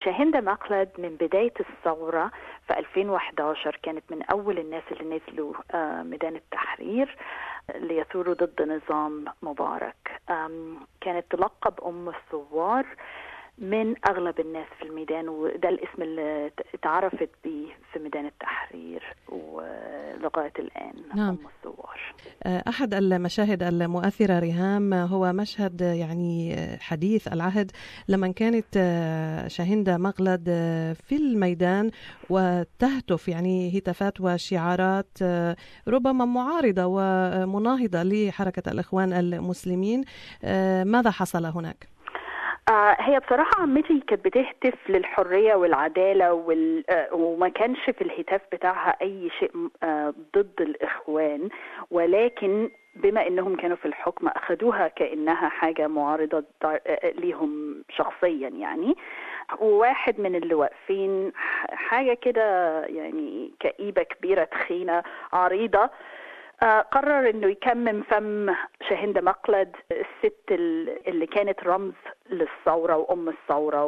شاهندة مقلد من بداية الثورة في 2011 كانت من أول الناس اللي نزلوا ميدان التحرير ليثوروا ضد نظام مبارك كانت تلقب أم الثوار من اغلب الناس في الميدان وده الاسم اللي اتعرفت به في ميدان التحرير ولغايه الان نعم. ام الثوار احد المشاهد المؤثره ريهام هو مشهد يعني حديث العهد لما كانت شاهندة مغلد في الميدان وتهتف يعني هتافات وشعارات ربما معارضه ومناهضه لحركه الاخوان المسلمين ماذا حصل هناك؟ آه هي بصراحة عمتي كانت بتهتف للحرية والعدالة وال... آه وما كانش في الهتاف بتاعها أي شيء آه ضد الإخوان ولكن بما انهم كانوا في الحكم اخذوها كانها حاجه معارضه ليهم شخصيا يعني وواحد من اللي واقفين حاجه كده يعني كئيبه كبيره تخينه عريضه آه قرر انه يكمم فم شاهندة مقلد الست اللي كانت رمز للثورة وأم الثورة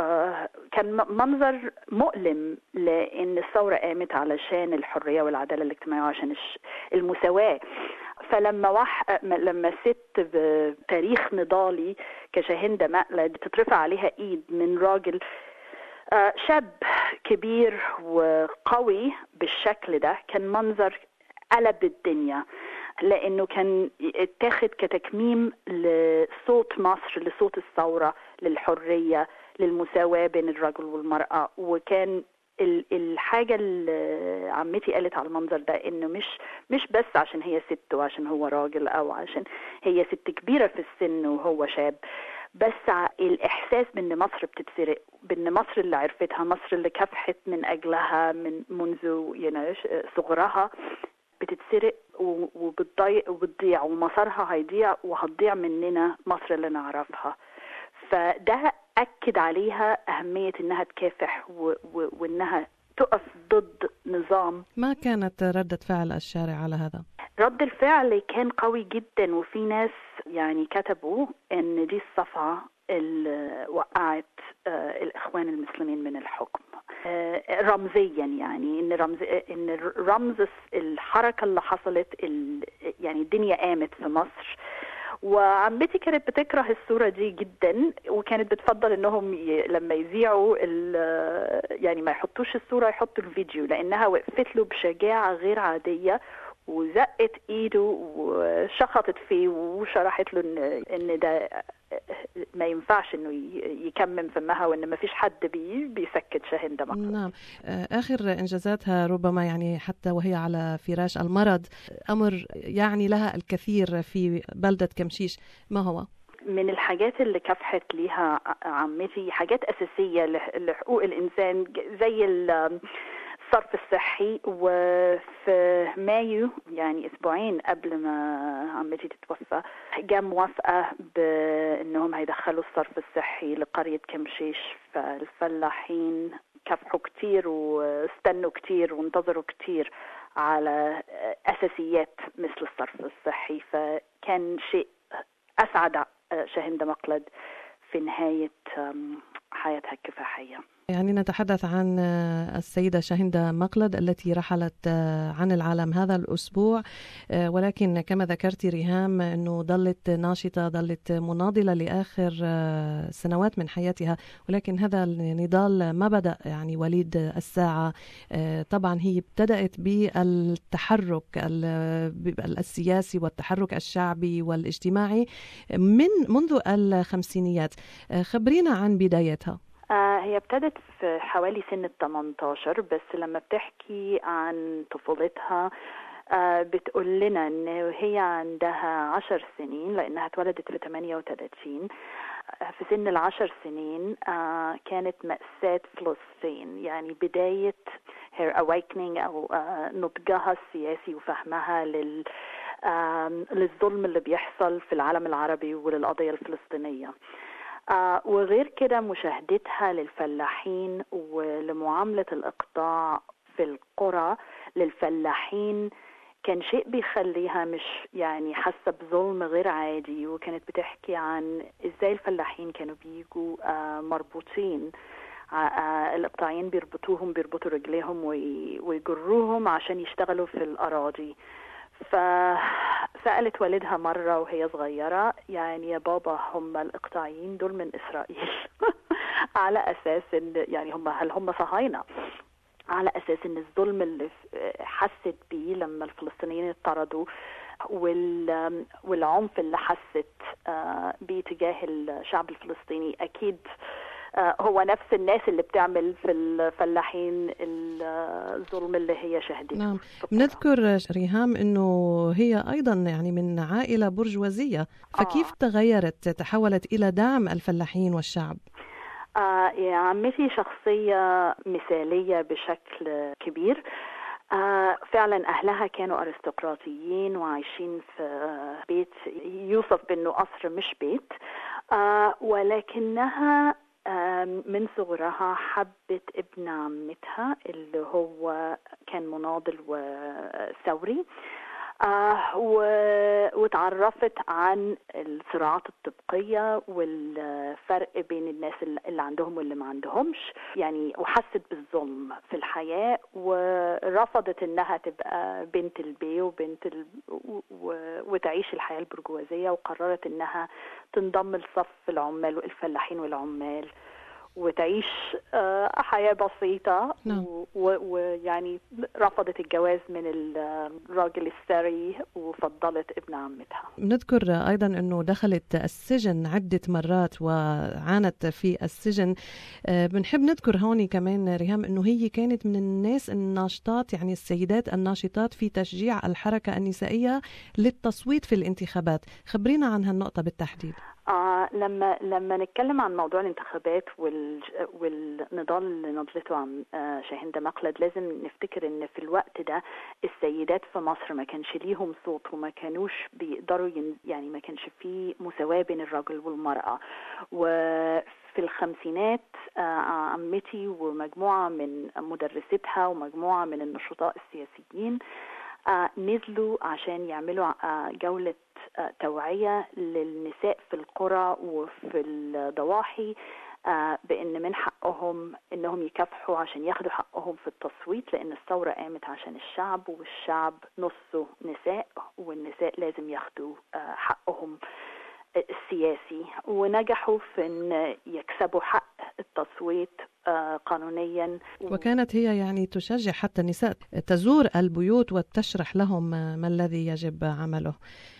وكان منظر مؤلم لأن الثورة قامت علشان الحرية والعدالة الاجتماعية وعشان المساواة فلما وح... لما ست بتاريخ نضالي كشاهندة مقلد تترفع عليها ايد من راجل آه شاب كبير وقوي بالشكل ده كان منظر قلب الدنيا لانه كان اتاخد كتكميم لصوت مصر لصوت الثوره للحريه للمساواه بين الرجل والمراه وكان الحاجه اللي عمتي قالت على المنظر ده انه مش مش بس عشان هي ست وعشان هو راجل او عشان هي ست كبيره في السن وهو شاب بس الاحساس بان مصر بتتسرق بان مصر اللي عرفتها مصر اللي كافحت من اجلها من منذ يعني صغرها بتتسرق وبتضيع وبتضيع ومسارها هيضيع وهتضيع مننا مصر اللي نعرفها فده اكد عليها اهميه انها تكافح و... و... وانها تقف ضد نظام ما كانت ردة فعل الشارع على هذا؟ رد الفعل كان قوي جدا وفي ناس يعني كتبوا ان دي الصفعة اللي وقعت الاخوان المسلمين من الحكم رمزيا يعني ان رمز ان رمز الحركه اللي حصلت يعني الدنيا قامت في مصر وعمتي كانت بتكره الصوره دي جدا وكانت بتفضل انهم ي... لما يذيعوا ال... يعني ما يحطوش الصوره يحطوا الفيديو لانها وقفت له بشجاعه غير عاديه وزقت ايده وشخطت فيه وشرحت له ان ان ده ما ينفعش انه يكمم فمها وان ما فيش حد بي بيسكت شاهندة مقلد نعم اخر انجازاتها ربما يعني حتى وهي على فراش المرض امر يعني لها الكثير في بلده كمشيش ما هو؟ من الحاجات اللي كافحت ليها عمتي حاجات اساسيه لحقوق الانسان زي الصرف الصحي وفي مايو يعني اسبوعين قبل ما عمتي تتوفى جاء موافقه بانهم هيدخلوا الصرف الصحي لقريه كمشيش فالفلاحين كافحوا كتير واستنوا كتير وانتظروا كتير على اساسيات مثل الصرف الصحي فكان شيء اسعد شاهندة مقلد في نهايه حياتها الكفاحيه يعني نتحدث عن السيدة شاهندة مقلد التي رحلت عن العالم هذا الأسبوع ولكن كما ذكرت ريهام أنه ظلت ناشطة ظلت مناضلة لآخر سنوات من حياتها ولكن هذا النضال ما بدأ يعني وليد الساعة طبعا هي ابتدأت بالتحرك السياسي والتحرك الشعبي والاجتماعي من منذ الخمسينيات خبرينا عن بدايتها هي ابتدت في حوالي سن ال 18 بس لما بتحكي عن طفولتها بتقول لنا ان هي عندها عشر سنين لانها اتولدت في 38 في سن العشر سنين كانت مأساة فلسطين يعني بداية her awakening أو نضجها السياسي وفهمها لل للظلم اللي بيحصل في العالم العربي وللقضية الفلسطينية آه وغير كده مشاهدتها للفلاحين ولمعاملة الإقطاع في القرى للفلاحين كان شيء بيخليها مش يعني حاسة بظلم غير عادي وكانت بتحكي عن ازاي الفلاحين كانوا بيجوا آه مربوطين الإقطاعيين بيربطوهم بيربطوا رجليهم ويجروهم عشان يشتغلوا في الأراضي فسألت والدها مرة وهي صغيرة يعني يا بابا هم الإقطاعيين دول من إسرائيل على أساس إن يعني هم هل هم صهاينة على أساس إن الظلم اللي حست بيه لما الفلسطينيين اطردوا والعنف اللي حست بيه تجاه الشعب الفلسطيني أكيد هو نفس الناس اللي بتعمل في الفلاحين الظلم اللي هي شهدته نعم بنذكر ريهام انه هي ايضا يعني من عائله برجوازيه فكيف آه. تغيرت تحولت الى دعم الفلاحين والشعب آه يا عمتي شخصيه مثاليه بشكل كبير آه فعلا أهلها كانوا أرستقراطيين وعايشين في بيت يوصف بأنه قصر مش بيت آه ولكنها من صغرها حبت ابن عمتها اللي هو كان مناضل وثوري آه وتعرفت عن الصراعات الطبقية والفرق بين الناس اللي عندهم واللي ما عندهمش يعني وحست بالظلم في الحياة ورفضت انها تبقى بنت البي وبنت ال... و... وتعيش الحياة البرجوازية وقررت انها تنضم لصف العمال والفلاحين والعمال وتعيش حياة بسيطة نعم. ويعني رفضت الجواز من الراجل الثري وفضلت ابن عمتها نذكر أيضا أنه دخلت السجن عدة مرات وعانت في السجن بنحب نذكر هون كمان ريهام أنه هي كانت من الناس الناشطات يعني السيدات الناشطات في تشجيع الحركة النسائية للتصويت في الانتخابات خبرينا عن هالنقطة بالتحديد آه لما لما نتكلم عن موضوع الانتخابات وال والنضال اللي نضلته عن آه شاهندة مقلد لازم نفتكر ان في الوقت ده السيدات في مصر ما كانش ليهم صوت وما كانوش بيقدروا ين يعني ما كانش في مساواة بين الرجل والمرأة وفي الخمسينات آه عمتي ومجموعة من مدرستها ومجموعة من النشطاء السياسيين آه نزلوا عشان يعملوا آه جولة آه توعية للنساء في القرى وفي الضواحي بأن من حقهم أنهم يكافحوا عشان ياخدوا حقهم في التصويت لأن الثورة قامت عشان الشعب والشعب نصه نساء والنساء لازم ياخدوا حقهم السياسي ونجحوا في أن يكسبوا حق التصويت قانونيا وكانت هي يعني تشجع حتى النساء تزور البيوت وتشرح لهم ما الذي يجب عمله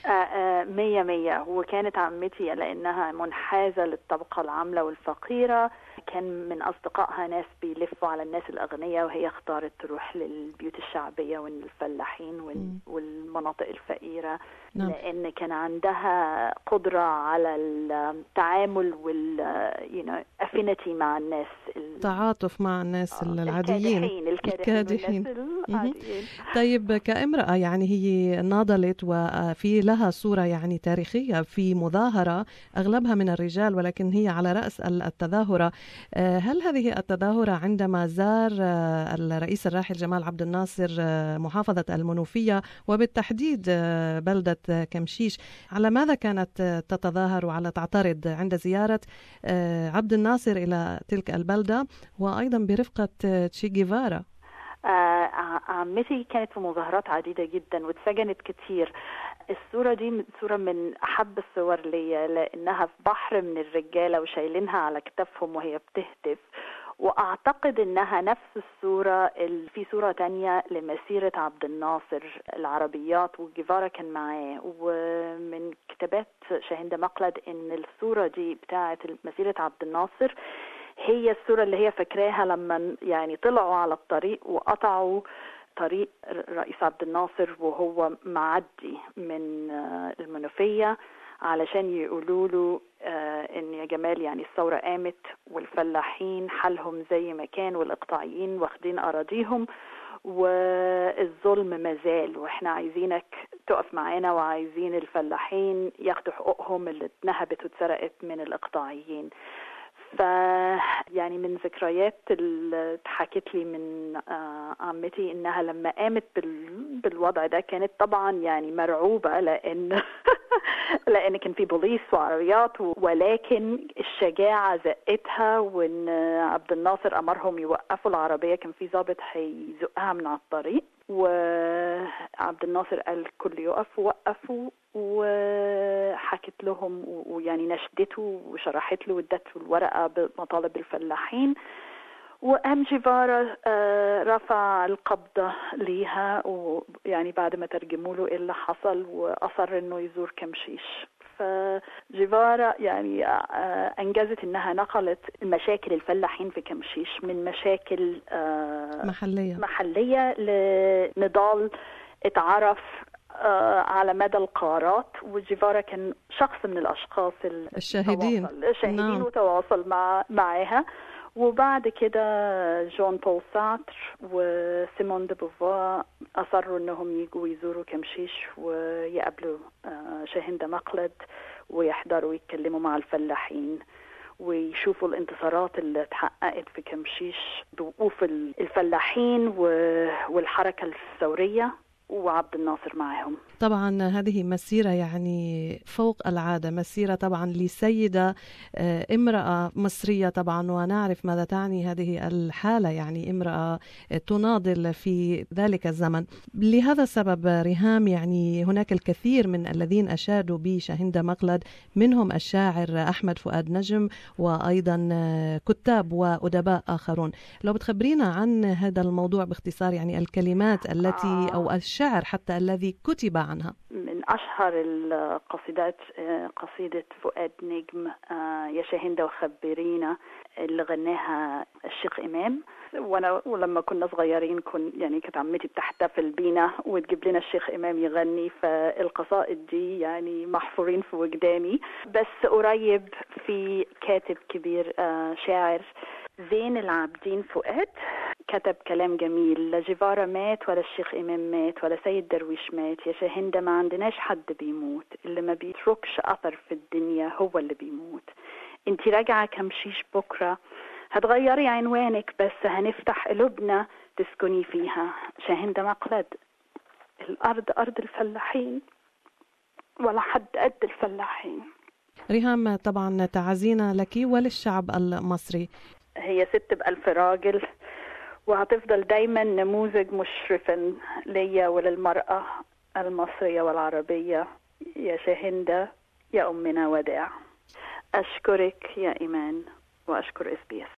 مية مية وكانت عمتي لأنها منحازة للطبقة العاملة والفقيرة كان من أصدقائها ناس بيلفوا على الناس الأغنياء وهي اختارت تروح للبيوت الشعبية والفلاحين والمناطق الفقيرة نعم. لأن كان عندها قدرة على التعامل وال you know, affinity مع الناس التعاطف مع الناس العاديين الكادحين الكادحين, الكادحين. طيب كامرأة يعني هي ناضلت وفي لها صورة يعني تاريخية في مظاهرة أغلبها من الرجال ولكن هي على رأس التظاهرة هل هذه التظاهرة عندما زار الرئيس الراحل جمال عبد الناصر محافظة المنوفية وبالتحديد بلدة كمشيش على ماذا كانت تتظاهر وعلى تعترض عند زيارة عبد الناصر إلى تلك البلدة وأيضا برفقة تشي جيفارا آه عمتي كانت في مظاهرات عديدة جدا واتسجنت كتير الصورة دي صورة من أحب الصور ليا لأنها في بحر من الرجالة وشايلينها على كتافهم وهي بتهتف واعتقد انها نفس الصورة في صورة تانية لمسيرة عبد الناصر العربيات وجيفارا كان معاه ومن كتابات شاهندة مقلد ان الصورة دي بتاعة مسيرة عبد الناصر هي الصورة اللي هي فاكراها لما يعني طلعوا على الطريق وقطعوا طريق الرئيس عبد الناصر وهو معدي من المنوفية علشان يقولوا له آه ان يا جمال يعني الثوره قامت والفلاحين حالهم زي ما كان والاقطاعيين واخدين اراضيهم والظلم مازال واحنا عايزينك تقف معانا وعايزين الفلاحين ياخدوا حقوقهم اللي اتنهبت واتسرقت من الاقطاعيين ف يعني من ذكريات اللي اتحكت لي من آه، عمتي انها لما قامت بال... بالوضع ده كانت طبعا يعني مرعوبه لان لان كان في بوليس وعربيات ولكن الشجاعه زقتها وان عبد الناصر امرهم يوقفوا العربيه كان في ضابط هيزقها من على الطريق وعبد الناصر قال الكل يقف وقفوا وحكت لهم ويعني نشدته وشرحت له وادته الورقه بمطالب الفلاحين وقام جيفارا آه، رفع القبضة ليها ويعني بعد ما ترجموا له ايه اللي حصل وأصر انه يزور كمشيش فجيفارا يعني آه، انجزت انها نقلت مشاكل الفلاحين في كمشيش من مشاكل آه، محليه محليه لنضال اتعرف على مدى القارات وجيفارا كان شخص من الاشخاص الشاهدين الشاهدين نعم. وتواصل مع معها وبعد كده جون بول ساتر وسيمون دي بوفوا أصروا إنهم يجوا يزوروا كمشيش ويقابلوا آه، شاهندة مقلد ويحضروا ويتكلموا مع الفلاحين ويشوفوا الانتصارات اللي اتحققت في كمشيش بوقوف الفلاحين والحركة الثورية وعبد الناصر معهم طبعا هذه مسيرة يعني فوق العادة مسيرة طبعا لسيدة آه، امرأة مصرية طبعا ونعرف ماذا تعني هذه الحالة يعني امرأة تناضل في ذلك الزمن لهذا السبب ريهام يعني هناك الكثير من الذين أشادوا بشاهندة مقلد منهم الشاعر أحمد فؤاد نجم وأيضا كتاب وأدباء آخرون لو بتخبرينا عن هذا الموضوع باختصار يعني الكلمات التي أو الشعر حتى الذي كتب عنها من أشهر القصيدات قصيدة فؤاد نجم آه، يا شاهندة وخبرينا اللي غناها الشيخ إمام وانا ولما كنا صغيرين كن يعني كانت عمتي بتحتفل بينا وتجيب لنا الشيخ امام يغني فالقصائد دي يعني محفورين في وجداني بس قريب في كاتب كبير آه، شاعر زين العابدين فؤاد كتب كلام جميل لا جيفارا مات ولا الشيخ إمام مات ولا سيد درويش مات يا شاهندة ما عندناش حد بيموت اللي ما بيتركش أثر في الدنيا هو اللي بيموت انت راجعة كمشيش بكرة هتغيري عنوانك بس هنفتح قلوبنا تسكني فيها شاهندة مقلد الأرض أرض الفلاحين ولا حد قد الفلاحين ريهام طبعا تعزينا لك وللشعب المصري هي ست بألف راجل وهتفضل دايما نموذج مشرفا ليا وللمرأة المصرية والعربية يا شاهندة يا أمنا وداع أشكرك يا إيمان وأشكر إس بي إس